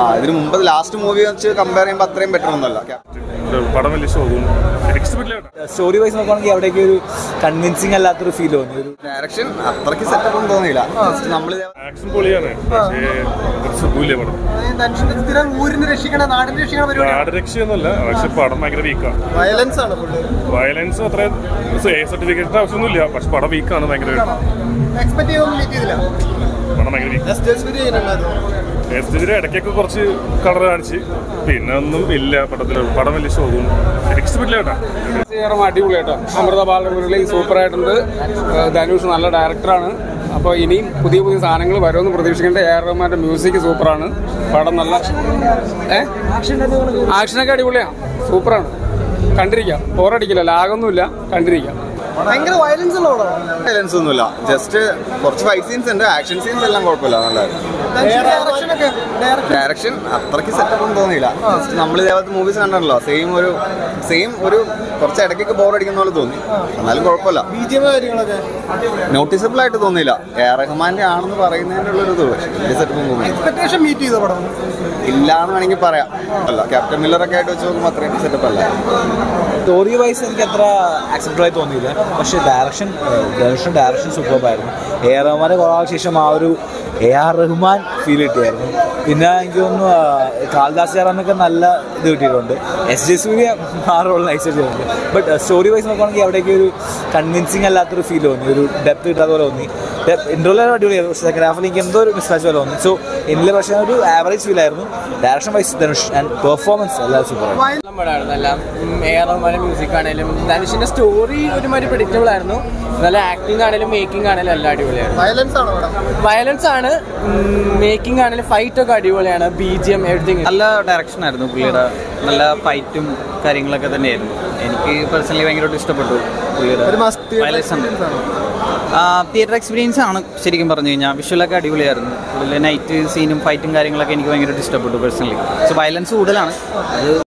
ആ ഇതിന് മുമ്പ് ലാസ്റ്റ് മൂവി വെച്ച് കമ്പയർ ചെയ്യുമ്പോൾ അത്രയും ബെറ്റർ ഒന്നുമല്ല പടം വലിയ ശോകവും എക്സ്പെക്ട് സ്റ്റോറി വൈസ് നോക്കുകയാണെങ്കിൽ അവിടേക്ക് ഒരു കൺവിൻസിങ് അല്ലാത്തൊരു ഫീൽ തോന്നി ഒരു ഡയറക്ഷൻ അത്രയ്ക്ക് സെറ്റപ്പ് ഒന്നും തോന്നിയില്ല ജസ്റ്റ് നമ്മൾ ആക്ഷൻ പൊളിയാണ് പക്ഷേ ഒരു സുഖമില്ല പടം ധനുഷിന്റെ സ്ഥിരം ഊരിന് രക്ഷിക്കണ നാടിന് രക്ഷിക്കണ പരിപാടി നാടരക്ഷയൊന്നുമല്ല പക്ഷെ പടം ഭയങ്കര വീക്കാണ് വയലൻസ് ആണ് ഫുള്ള് വയലൻസ് അത്ര എ സർട്ടിഫിക്കറ്റിന്റെ ആവശ്യമൊന്നുമില്ല പക്ഷെ പടം വീക്കാണ് ഭയങ്കര എക്സ്പെക്ട് ചെയ്തൊന്നും മീറ്റ് ചെയ്തില്ല പടം ഭയങ്കര വീക്ക് എസ്റ്റിന്റെ ഇടയ്ക്കൊക്കെ കുറച്ച് കളർ കാണിച്ച് പിന്നെ ഒന്നും ഇല്ല പടത്തിൽ പടം വലിയ ശോകവും എക്സ്പെക്ട് കേട്ടാ ചേർന്ന് അടിപൊളിയായിട്ടോ അമൃത ബാലമുരളി സൂപ്പർ ആയിട്ടുണ്ട് ഏഹ് ധനുഷ് നല്ല ഡയറക്ടറാണ് അപ്പോൾ ഇനിയും പുതിയ പുതിയ സാധനങ്ങൾ വരുമെന്ന് പ്രതീക്ഷിക്കേണ്ട എ ആർ റഹ്മാന്റെ മ്യൂസിക് സൂപ്പറാണ് പടം നല്ല ഏ ആക്ഷനൊക്കെ അടിപൊളിയാണ് സൂപ്പറാണ് കണ്ടിരിക്കാം ബോറടിക്കില്ല ലാഗൊന്നുമില്ല കണ്ടിരിക്കാം ഭയങ്കര വയലൻസ് ഉള്ള പടമാണ് വയലൻസ് ഒന്നുമില്ല ജസ്റ്റ് കുറച്ച് ഫൈറ്റ് സീൻസ് ഉണ്ട് ആക്ഷൻ സീൻസ് എല്ലാം കുഴപ്പമില്ല നല്ലതായിരുന്നു ഡയറക്ഷൻ ഒക്കെ ഡയറക്ഷൻ ഡയറക്ഷൻ അത്രയ്ക്ക് സെറ്റപ്പ് ഒന്നും തോന്നിയില്ല ജസ്റ്റ് നമ്മൾ ഇതേപോലത്തെ മൂവീസ് കണ്ടല്ലോ സെയിം ഒരു സെയിം ഒരു കുറച്ച് ഇടയ്ക്കൊക്കെ ബോർ അടിക്കുന്ന പോലെ തോന്നി എന്നാലും കുഴപ്പമില്ല ബി ജി എം കാര്യങ്ങളൊക്കെ നോട്ടീസബിൾ ആയിട്ട് തോന്നിയില്ല എ ആർ റഹ്മാന്റെ ആണെന്ന് പറയുന്നതിനുള്ള ഒരു ഇത് പക്ഷേ വലിയ സെറ്റപ്പ് ഒന്നും തോന്നിയില്ല എക്സ്പെക്ടേഷൻ മീറ്റ് ചെയ്ത പടം ഇല്ല എന്ന് വേണമെങ്കിൽ പറയാം അല്ല ക്യാപ്റ്റൻ മില്ലറൊക്കെ ആയിട്ട് വെച്ച് നോക്കുമ്പോൾ അത്രയും സെറ്റപ്പ് അല്ല സ്റ്റോറി വൈസ് എനിക്ക് അത്ര ആക്സെപ്റ്റബിൾ ആയി തോന്നിയില്ല പക്ഷേ ഡയറക്ഷൻ ധനുഷിന് ഡയറക്ഷൻ സൂപ്പർബായിരുന്നു എ ആർ റഹ്മാനെ കുറേ നാൾക്ക് ശേഷം ആ ഒരു എ ആർ റഹ്മാൻ ഫീൽ കിട്ടിയായിരുന്നു പിന്നെ എനിക്ക് തോന്നുന്നു ആ, കാളിദാസ് ചേറാനൊക്കെ നല്ല ഇത് കിട്ടിയിട്ടുണ്ട് എസ് ജെ സൂര്യ ആ റോൾ നൈസ് ചെയ്തിട്ടുണ്ട് ബട്ട് സ്റ്റോറി വൈസ് നോക്കുകയാണെങ്കിൽ അവിടേക്ക് ഒരു കൺവിൻസിങ് അല്ലാത്തൊരു ഫീൽ തോന്നി ഒരു ഡെപ്ത് കിട്ടാത്ത പോലെ തോന്നി ഇൻട്രോലെല്ലാം അടിപൊളിയായിരുന്നു പക്ഷേ സെക്കൻഡ് ഹാഫിൽ എനിക്ക് എന്തോ ഒരു മിസ്മാച്ച് പോലെ തോന്നി സോ എന്നിലെ പക്ഷേ ഒരു ആവറേജ് ഫീൽ ആയിരുന്നു direction wise Dhanush and performance എല്ലാം സൂപ്പറായിരുന്നു നല്ല പടമാണ് നല്ല എ ആർ റഹ്മാൻ്റെ മ്യൂസിക് ആണെങ്കിലും ധനുഷിന്റെ സ്റ്റോറി ഒരുമാതിരി പ്രഡിക്റ്റബിൾ ആയിരുന്നു നല്ല ആക്ടിങ് ആണെങ്കിലും മേക്കിംഗ് ആണെങ്കിലും എല്ലാം അടിപൊളിയായിരുന്നു വയലൻസ് ആണ് പടം വയലൻസ് ആണ് മേക്കിംഗ് ആണെങ്കിലും ഫൈറ്റ് ഒക്കെ അടിപൊളിയാണ് ബി ജി എം എവറിങ് നല്ല ഡയറക്ഷൻ ആയിരുന്നു പുള്ളിയുടെ നല്ല ഫൈറ്റും കാര്യങ്ങളൊക്കെ തന്നെയായിരുന്നു എനിക്ക് പേഴ്സണലി ഭയങ്കരമായിട്ട് ഇഷ്ടപ്പെട്ടു പുള്ളിയുടെ ഒരു must theatre Violence ഉണ്ട്. experience ആ, തിയേറ്റർ എക്സ്പീരിയൻസ് ആണ് ശരിക്കും പറഞ്ഞു കഴിഞ്ഞാൽ വിഷ്വലൊക്കെ അടിപൊളിയായിരുന്നു കൂടുതൽ നൈറ്റ് സീനും ഫൈറ്റും കാര്യങ്ങളൊക്കെ എനിക്ക് ഭയങ്കരമായിട്ട് ഇഷ്ടപ്പെട്ടു പേഴ്സണലി പക്ഷെ വയലൻസ് കൂടുതലാണ് അത്